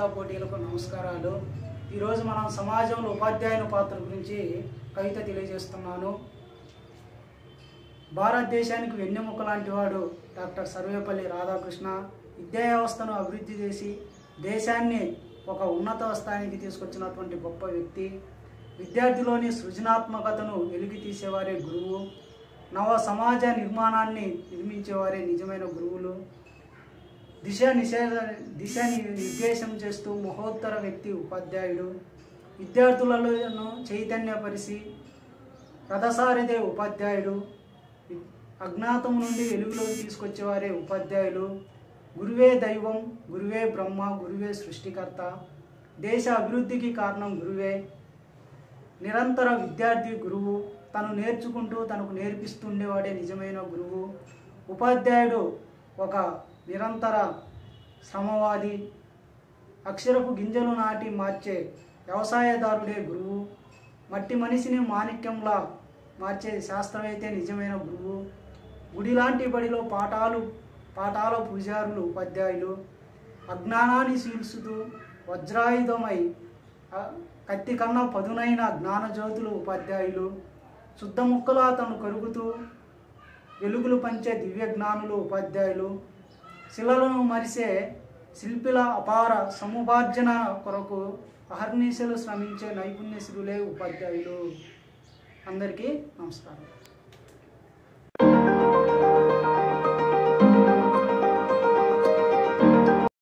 పోటీలకు నమస్కారాలు ఈరోజు మనం సమాజంలో ఉపాధ్యాయుని పాత్ర గురించి కవిత తెలియజేస్తున్నాను భారతదేశానికి వెన్నెముక లాంటి వాడు డాక్టర్ సర్వేపల్లి రాధాకృష్ణ విద్యా వ్యవస్థను అభివృద్ధి చేసి దేశాన్ని ఒక ఉన్నత స్థాయికి తీసుకొచ్చినటువంటి గొప్ప వ్యక్తి విద్యార్థిలోని సృజనాత్మకతను వెలికి తీసేవారే గురువు నవ సమాజ నిర్మాణాన్ని నిర్మించేవారే నిజమైన గురువులు దిశ నిషేధ దిశ నిర్దేశం చేస్తూ మహోత్తర వ్యక్తి ఉపాధ్యాయుడు విద్యార్థులను చైతన్యపరిచి రథసారిదే ఉపాధ్యాయుడు అజ్ఞాతం నుండి వెలుగులోకి తీసుకొచ్చేవారే ఉపాధ్యాయులు గురువే దైవం గురువే బ్రహ్మ గురువే సృష్టికర్త దేశ అభివృద్ధికి కారణం గురువే నిరంతర విద్యార్థి గురువు తను నేర్చుకుంటూ తనకు నేర్పిస్తుండేవాడే నిజమైన గురువు ఉపాధ్యాయుడు ఒక నిరంతర శ్రమవాది అక్షరపు గింజలు నాటి మార్చే వ్యవసాయదారుడే గురువు మట్టి మనిషిని మాణిక్యంలా మార్చే శాస్త్రవేత్తే నిజమైన గురువు గుడి లాంటి బడిలో పాఠాలు పాఠాల పూజారులు ఉపాధ్యాయులు అజ్ఞానాన్ని శీల్చుతూ వజ్రాయుధమై ఆ, కత్తి కన్నా పదునైన జ్ఞానజ్యోతులు ఉపాధ్యాయులు శుద్ధ ముక్కలా తను కరుగుతూ వెలుగులు పంచే దివ్య జ్ఞానులు ఉపాధ్యాయులు శిలలను మరిసే శిల్పిల అపార సముపార్జన కొరకు అహర్నిశలు శ్రమించే నైపుణ్యశీలులే ఉపాధ్యాయులు అందరికీ నమస్కారం